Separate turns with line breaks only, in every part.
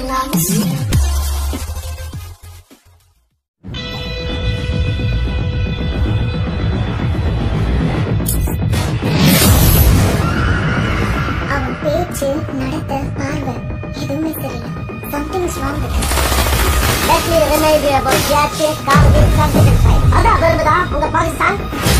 அவன் பேச்சு நடத்த பார்வை எதுவுமே சரியில்லை something's wrong with
Let me remind you about Yasir Kargil Confidence Fight. அதான் விரும்புதா உங்க பாகிஸ்தான்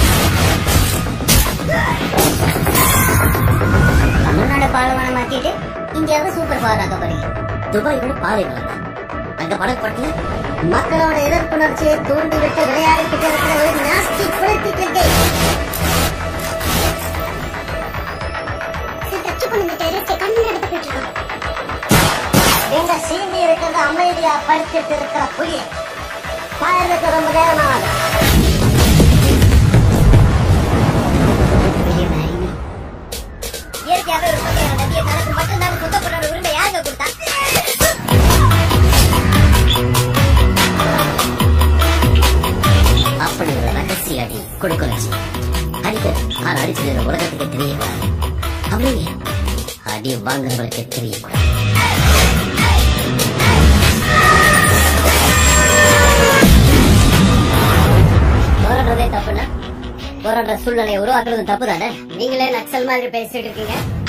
தமிழ்நாடு பாலைவனம் மாத்திட்டு இந்தியாவை சூப்பர் பவர் ஆக்க போறீங்க துபாய் கூட பாலைவனம் தான் அங்க படப்பட்டு மக்களோட எதிர்ப்புணர்ச்சியை தூண்டி விட்டு விளையாடிக்கிட்டு இருக்கிற ஒரு நாஸ்தி குளிர்த்திட்டு
டச் பண்ணுங்க டெரரிஸ்ட் கண்ணு எடுத்து போயிட்டு இருக்கான்
எங்க சீண்டி இருக்கிறது அமைதியா படுத்துட்டு இருக்கிற புலி பாயறதுக்கு ரொம்ப நேரம் ஆகும் இயற்கையாகவே ஒரு புலியான நதியை தனக்கு மட்டும்தான் சுத்தப்படுற உரிமை யாருங்க கொடுத்தா அப்படி ஒரு ரகசிய அடி கொடுக்கலட்சி அடிக்க ஆனா அடிச்சது இந்த உலகத்துக்கு தெரியக்கூடாது அப்படியே அடி வாங்குறவங்களுக்கு தெரியக்கூடாது போராடுறதே தப்புன்னா போராடுற சூழ்நிலையை உருவாக்குறது தப்பு தானே நீங்களே நக்சல் மாதிரி பேசிட்டு இருக்கீங்க